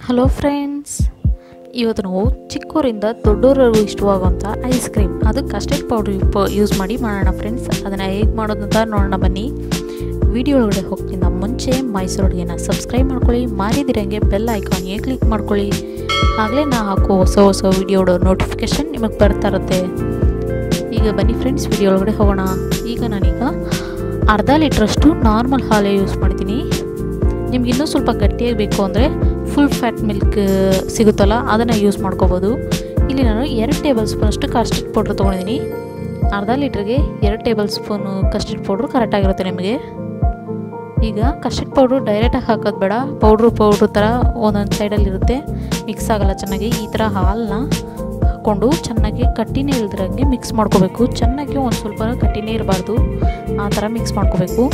hello friends ಇವತ್ತು ನಾವು ಚಿಕ್ಕವರಿಂದ ದೊಡ್ಡವರವರೆಗೂ ಇಷ್ಟವಾಗುವಂಥ ಐಸ್ ಕ್ರೀಮ್ ಅದು ಕಸ್ಟರ್ಡ್ ಪೌಡ್ರ್ ಯೂಸ್ ಮಾಡಿ ಮಾಡೋಣ ಫ್ರೆಂಡ್ಸ್ ಅದನ್ನು ಹೇಗೆ ಮಾಡೋದು ಅಂತ ನೋಡೋಣ ಬನ್ನಿ ವಿಡಿಯೋ ಒಳಗಡೆ ಹೋಗ್ತಿಂದ ಮುಂಚೆ ಮೈಸೂರು ಅಡುಗೆನ ಸಬ್ಸ್ಕ್ರೈಬ್ ಮಾಡ್ಕೊಳ್ಳಿ ಮಾರಿದಿರಂಗೆ ಬೆಲ್ ಐಕಾನ್ಗೆ ಕ್ಲಿಕ್ ಮಾಡ್ಕೊಳ್ಳಿ ಆಗಲೇ ನಾ ಹಾಕೋ ಹೊಸ ಹೊಸ ವಿಡಿಯೋಡ ನೋಟಿಫಿಕೇಷನ್ ನಿಮಗೆ ಬರ್ತಾ ಇರುತ್ತೆ ಈಗ ಬನ್ನಿ ಫ್ರೆಂಡ್ಸ್ ವಿಡಿಯೋ ಒಳಗಡೆ ಹೋಗೋಣ ಈಗ ನಾನೀಗ ಅರ್ಧ ಲೀಟ್ರಷ್ಟು ನಾರ್ಮಲ್ ಹಾಲೇ ಯೂಸ್ ಮಾಡ್ತೀನಿ ನಿಮ್ಗೆ ಇನ್ನೂ ಸ್ವಲ್ಪ ಗಟ್ಟಿಯಾಗಿ ಬೇಕು ಅಂದರೆ ಫುಲ್ ಫ್ಯಾಟ್ ಮಿಲ್ಕ್ ಸಿಗುತ್ತಲ್ಲ ಅದನ್ನು ಯೂಸ್ ಮಾಡ್ಕೋಬೋದು ಇಲ್ಲಿ ನಾನು ಎರಡು ಟೇಬಲ್ ಸ್ಪೂನಷ್ಟು ಕಸ್ಟರ್ಡ್ ಪೌಡ್ರ್ ತೊಗೊಂಡಿದ್ದೀನಿ ಅರ್ಧ ಲೀಟ್ರಿಗೆ ಎರಡು ಟೇಬಲ್ ಸ್ಪೂನು ಕಸ್ಟರ್ಡ್ ಪೌಡ್ರು ಕರೆಕ್ಟಾಗಿರುತ್ತೆ ನಿಮಗೆ ಈಗ ಕಸ್ಟರ್ಡ್ ಪೌಡ್ರು ಡೈರೆಕ್ಟಾಗಿ ಹಾಕೋದು ಬೇಡ ಪೌಡ್ರು ಪೌಡ್ರು ಥರ ಒಂದೊಂದು ಸೈಡಲ್ಲಿ ಇರುತ್ತೆ ಮಿಕ್ಸ್ ಆಗಲ್ಲ ಚೆನ್ನಾಗಿ ಈ ಥರ ಹಾಲನ್ನ ಹಾಕ್ಕೊಂಡು ಚೆನ್ನಾಗಿ ಕಟ್ಟಿನೇ ಇಲ್ದಿರಂಗೆ ಮಿಕ್ಸ್ ಮಾಡ್ಕೋಬೇಕು ಚೆನ್ನಾಗಿ ಒಂದು ಸ್ವಲ್ಪ ಕಟ್ಟಿನೇ ಇರಬಾರ್ದು ಆ ಥರ ಮಿಕ್ಸ್ ಮಾಡ್ಕೋಬೇಕು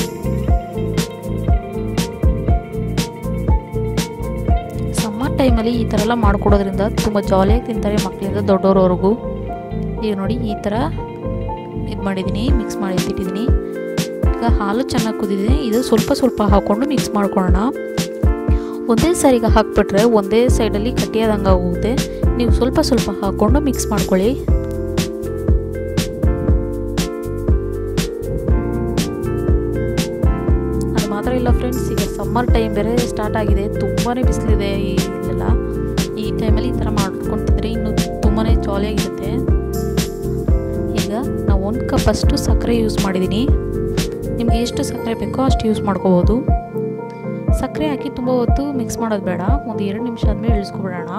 ಸಮ್ಮರ್ ಟೈಮಲ್ಲಿ ಈ ಥರ ಎಲ್ಲ ಮಾಡ್ಕೊಡೋದ್ರಿಂದ ತುಂಬ ಜಾಲಿಯಾಗಿ ತಿಂತಾರೆ ಮಕ್ಕಳಿಂದ ದೊಡ್ಡವ್ರವರೆಗೂ ಈಗ ನೋಡಿ ಈ ಥರ ಇದು ಮಾಡಿದ್ದೀನಿ ಮಿಕ್ಸ್ ಮಾಡಿ ಎತ್ತಿಟ್ಟಿದ್ದೀನಿ ಈಗ ಹಾಲು ಚೆನ್ನಾಗಿ ಕುದಿದೆ ಇದು ಸ್ವಲ್ಪ ಸ್ವಲ್ಪ ಹಾಕ್ಕೊಂಡು ಮಿಕ್ಸ್ ಮಾಡ್ಕೊಳ್ಳೋಣ ಒಂದೇ ಸಾರಿಗೆ ಹಾಕ್ಬಿಟ್ರೆ ಒಂದೇ ಸೈಡಲ್ಲಿ ಕಟ್ಟಿಯಾದಂಗೆ ಆಗುತ್ತೆ ನೀವು ಸ್ವಲ್ಪ ಸ್ವಲ್ಪ ಹಾಕ್ಕೊಂಡು ಮಿಕ್ಸ್ ಮಾಡ್ಕೊಳ್ಳಿ ಅದು ಮಾತ್ರ ಇಲ್ಲ ಫ್ರೆಂಡ್ಸ್ ಈಗ ಸಮ್ಮರ್ ಟೈಮ್ ಬೇರೆ ಸ್ಟಾರ್ಟ್ ಆಗಿದೆ ತುಂಬಾ ಬಿಸಿಲಿದೆ ಇಲ್ಲೆಲ್ಲ ಈ ಟೈಮಲ್ಲಿ ಈ ಥರ ಮಾಡ್ಕೊಂಡು ತಿಂದರೆ ಇನ್ನೂ ತುಂಬಾ ಜಾಲಿಯಾಗಿರುತ್ತೆ ಈಗ ನಾವು ಒಂದು ಕಪ್ ಅಷ್ಟು ಸಕ್ಕರೆ ಯೂಸ್ ಮಾಡಿದ್ದೀನಿ ನಿಮಗೆ ಎಷ್ಟು ಸಕ್ಕರೆ ಬೇಕೋ ಅಷ್ಟು ಯೂಸ್ ಮಾಡ್ಕೋಬೋದು ಸಕ್ಕರೆ ಹಾಕಿ ತುಂಬ ಹೊತ್ತು ಮಿಕ್ಸ್ ಮಾಡೋದು ಬೇಡ ಒಂದು ಎರಡು ನಿಮಿಷ ಆದಮೇಲೆ ಇಳಿಸ್ಕೊಬಿಡೋಣ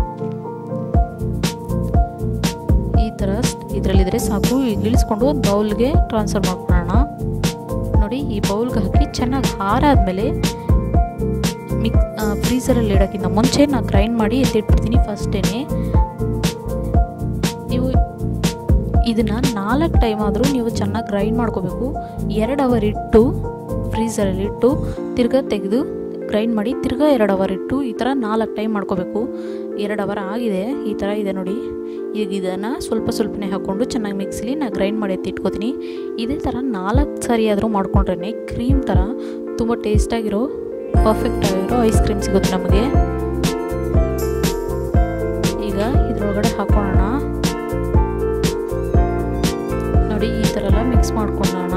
ಈ ಥರ ಇದರಲ್ಲಿದ್ದರೆ ಸಾಕು ಇಳಿಸ್ಕೊಂಡು ಒಂದು ಬೌಲ್ಗೆ ಟ್ರಾನ್ಸ್ಫರ್ ಮಾಡ್ಕೊಳ್ಳೋಣ ನೋಡಿ ಈ ಬೌಲ್ಗೆ ಹಾಕಿ ಚೆನ್ನಾಗಿ ಹಾರಾದ್ಮೇಲೆ ಮಿಕ್ ಫ್ರೀಸರಲ್ಲಿ ಇಡೋಕ್ಕಿಂತ ಮುಂಚೆ ನಾನು ಗ್ರೈಂಡ್ ಮಾಡಿ ಎತ್ತಿಟ್ಬಿಡ್ತೀನಿ ಫಸ್ಟೇ ನೀವು ಇದನ್ನು ನಾಲ್ಕು ಟೈಮ್ ಆದರೂ ನೀವು ಚೆನ್ನಾಗಿ ಗ್ರೈಂಡ್ ಮಾಡ್ಕೋಬೇಕು ಎರಡು ಅವರ್ ಇಟ್ಟು ಫ್ರೀಸರಲ್ಲಿ ಇಟ್ಟು ತಿರ್ಗಾ ತೆಗೆದು ಗ್ರೈಂಡ್ ಮಾಡಿ ತಿರ್ಗಾ ಎರಡು ಅವರ್ ಇಟ್ಟು ಈ ಥರ ನಾಲ್ಕು ಟೈಮ್ ಮಾಡ್ಕೋಬೇಕು ಎರಡು ಅವರ್ ಆಗಿದೆ ಈ ಥರ ಇದೆ ನೋಡಿ ಈಗ ಇದನ್ನು ಸ್ವಲ್ಪ ಸ್ವಲ್ಪನೇ ಹಾಕ್ಕೊಂಡು ಚೆನ್ನಾಗಿ ಮಿಕ್ಸಿಲಿ ನಾನು ಗ್ರೈಂಡ್ ಮಾಡಿ ಎತ್ತಿಟ್ಕೋತೀನಿ ಇದೇ ಥರ ನಾಲ್ಕು ಸಾರಿ ಆದರೂ ಮಾಡ್ಕೊಂಡ್ರೆ ಕ್ರೀಮ್ ಥರ ತುಂಬ ಟೇಸ್ಟಾಗಿರೋ ಪರ್ಫೆಕ್ಟ್ ಆಗಿರೋ ಐಸ್ ಕ್ರೀಮ್ ಸಿಗುತ್ತೆ ನಮಗೆ ಈಗ ಇದ್ರೊಳಗಡೆ ಹಾಕೊಳ್ಳೋಣ ನೋಡಿ ಈ ಥರ ಎಲ್ಲ ಮಿಕ್ಸ್ ಮಾಡ್ಕೊಳ್ಳೋಣ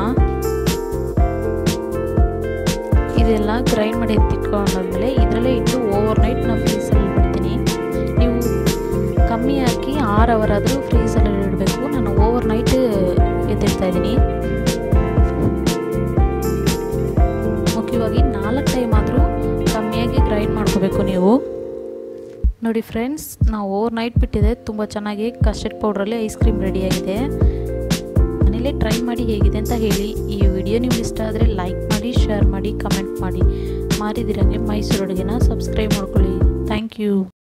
ಇದೆಲ್ಲ ಗ್ರೈಂಡ್ ಮಾಡಿ ಎತ್ತಿಟ್ಕೊಂಡಾದ್ಮೇಲೆ ಇದರಲ್ಲೇ ಇಟ್ಟು ಓವರ್ ನೈಟ್ ನಾನು ಫ್ರೀಸಲ್ಲಿ ಬಿಡ್ತೀನಿ ನೀವು ಕಮ್ಮಿ ಹಾಕಿ ಆರು ಅವರ್ ಆದರೂ ಫ್ರೀಸಲ್ಲಿ ಇಡಬೇಕು ನಾನು ಓವರ್ ನೈಟ್ ಎತ್ತಿಡ್ತಾ ಇದ್ದೀನಿ ಮುಖ್ಯವಾಗಿ ನಾಲ್ಕು ಟೈಮ್ ಆದರೂ ಕಮ್ಮಿಯಾಗಿ ಗ್ರೈಂಡ್ ಮಾಡ್ಕೋಬೇಕು ನೀವು ನೋಡಿ ಫ್ರೆಂಡ್ಸ್ ನಾವು ಓವರ್ ನೈಟ್ ಬಿಟ್ಟಿದೆ ತುಂಬ ಚೆನ್ನಾಗಿ ಕಸ್ಟರ್ಡ್ ಪೌಡ್ರಲ್ಲಿ ಐಸ್ ಕ್ರೀಮ್ ರೆಡಿಯಾಗಿದೆ ಮನೇಲೇ ಟ್ರೈ ಮಾಡಿ ಹೇಗಿದೆ ಅಂತ ಹೇಳಿ ಈ ವಿಡಿಯೋ ನಿಮ್ಗೆ ಇಷ್ಟ ಆದರೆ ಲೈಕ್ ಮಾಡಿ ಶೇರ್ ಮಾಡಿ ಕಮೆಂಟ್ ಮಾಡಿ ಮಾರಿದಿರಂಗೆ ಮೈಸೂರು ಅಡುಗೆನ ಸಬ್ಸ್ಕ್ರೈಬ್ ಮಾಡ್ಕೊಳ್ಳಿ ಥ್ಯಾಂಕ್ ಯು